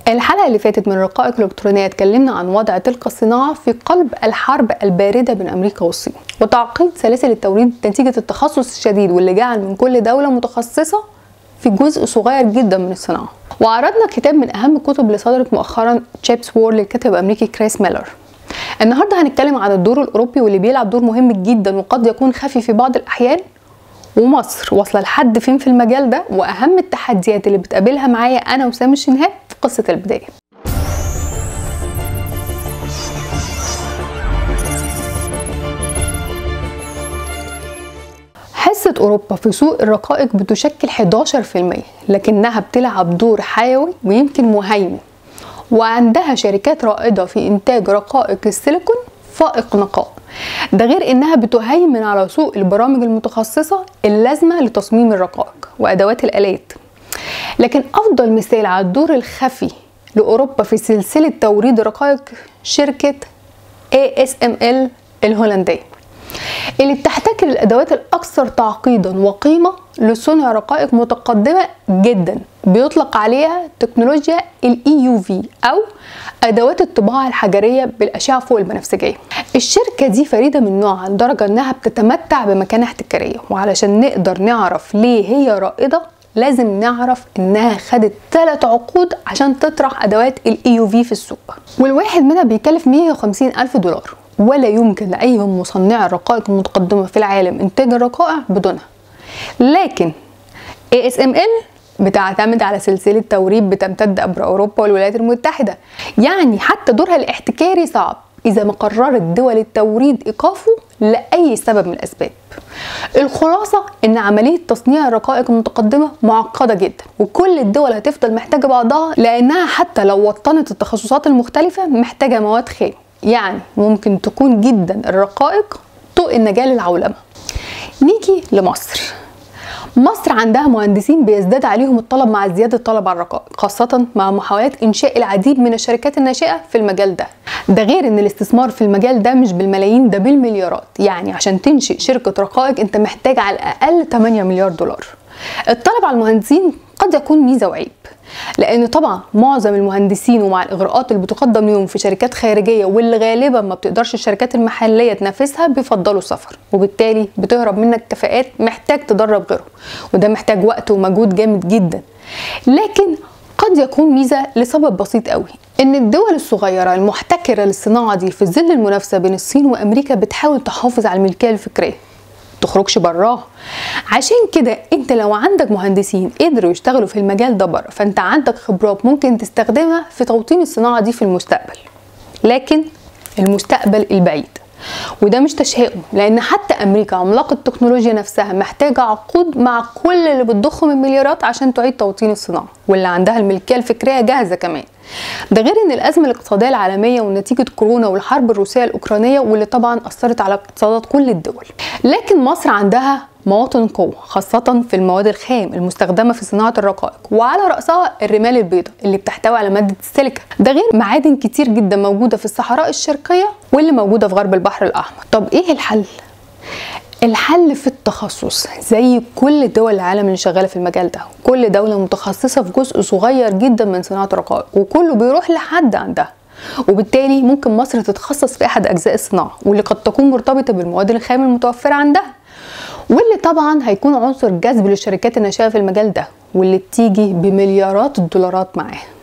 الحلقة اللي فاتت من رقائق الإلكترونية اتكلمنا عن وضع تلك الصناعة في قلب الحرب الباردة بين أمريكا والصين وتعقيد سلاسل التوريد نتيجة التخصص الشديد واللي جعل من كل دولة متخصصة في جزء صغير جدا من الصناعة وعرضنا كتاب من أهم الكتب اللي صدرت مؤخرا تشيبس وور للكاتب الأمريكي كريس ميلر النهارده هنتكلم عن الدور الأوروبي واللي بيلعب دور مهم جدا وقد يكون خفي في بعض الأحيان ومصر واصله لحد فين في المجال ده واهم التحديات اللي بتقابلها معايا انا وسام الشنهاد في قصه البدايه حصة أوروبا في سوق الرقائق بتشكل 11% لكنها بتلعب دور حيوي ويمكن مهيمن وعندها شركات رائدة في إنتاج رقائق السيليكون فائق نقاء ده غير انها بتهيمن على سوق البرامج المتخصصه اللازمه لتصميم الرقائق وادوات الالات لكن افضل مثال على الدور الخفي لاوروبا في سلسله توريد الرقائق شركه ASML الهولنديه اللي بتحتكر الادوات الاكثر تعقيدا وقيمه لصنع رقائق متقدمه جدا بيطلق عليها تكنولوجيا الاي يو في او ادوات الطباعه الحجريه بالاشعه فوق البنفسجيه الشركه دي فريده من نوعها لدرجه انها بتتمتع بمكانه احتكاريه وعلشان نقدر نعرف ليه هي رائده لازم نعرف انها خدت ثلاث عقود عشان تطرح ادوات الاي يو في في السوق والواحد منها بيكلف 150 الف دولار ولا يمكن لاي من مصنعي الرقائق المتقدمه في العالم انتاج الرقائق بدونها لكن ASML بتعتمد على سلسلة توريد بتمتد عبر أوروبا والولايات المتحدة يعني حتى دورها الاحتكاري صعب إذا ما قررت دول التوريد إيقافه لأي سبب من الأسباب الخلاصة إن عملية تصنيع الرقائق المتقدمة معقدة جدا وكل الدول هتفضل محتاجة بعضها لأنها حتى لو وطنت التخصصات المختلفة محتاجة مواد خام يعني ممكن تكون جدا الرقائق طوق النجاة للعولمة نيجي لمصر مصر عندها مهندسين بيزداد عليهم الطلب مع زيادة الطلب على الرقائق خاصة مع محاولات إنشاء العديد من الشركات الناشئة في المجال ده ده غير ان الاستثمار في المجال ده مش بالملايين ده بالمليارات يعني عشان تنشئ شركة رقائق انت محتاج على الأقل 8 مليار دولار الطلب على المهندسين قد يكون ميزة وعيب لان طبعا معظم المهندسين ومع الاغراءات اللي بتقدم ليهم في شركات خارجيه واللي غالبا ما بتقدرش الشركات المحليه تنافسها بيفضلوا السفر وبالتالي بتهرب منك كفاءات محتاج تدرب غيرهم وده محتاج وقت ومجهود جامد جدا لكن قد يكون ميزه لسبب بسيط قوي ان الدول الصغيره المحتكره للصناعه دي في ظل المنافسه بين الصين وامريكا بتحاول تحافظ على الملكيه الفكريه تخرجش براها عشان كده انت لو عندك مهندسين قدروا يشتغلوا في المجال ده بره فانت عندك خبرات ممكن تستخدمها في توطين الصناعه دي في المستقبل لكن المستقبل البعيد وده مش تشهيرهم لان حتى امريكا عملاق التكنولوجيا نفسها محتاجه عقود مع كل اللي بتضخ من مليارات عشان تعيد توطين الصناعه واللي عندها الملكيه الفكريه جاهزه كمان ده غير ان الازمه الاقتصاديه العالميه ونتيجه كورونا والحرب الروسيه الاوكرانيه واللي طبعا اثرت على اقتصادات كل الدول لكن مصر عندها مواطن قوة خاصة في المواد الخام المستخدمة في صناعة الرقائق وعلى رأسها الرمال البيضاء اللي بتحتوي على مادة السيليكا ده غير معادن كتير جدا موجودة في الصحراء الشرقية واللي موجودة في غرب البحر الأحمر طب إيه الحل؟ الحل في التخصص زي كل دول العالم اللي شغاله في المجال ده كل دوله متخصصه في جزء صغير جدا من صناعه الرقائق وكله بيروح لحد عندها وبالتالي ممكن مصر تتخصص في احد اجزاء الصناعه واللي قد تكون مرتبطه بالمواد الخام المتوفره عندها واللي طبعا هيكون عنصر جذب للشركات الناشئه في المجال ده واللي بتيجي بمليارات الدولارات معاها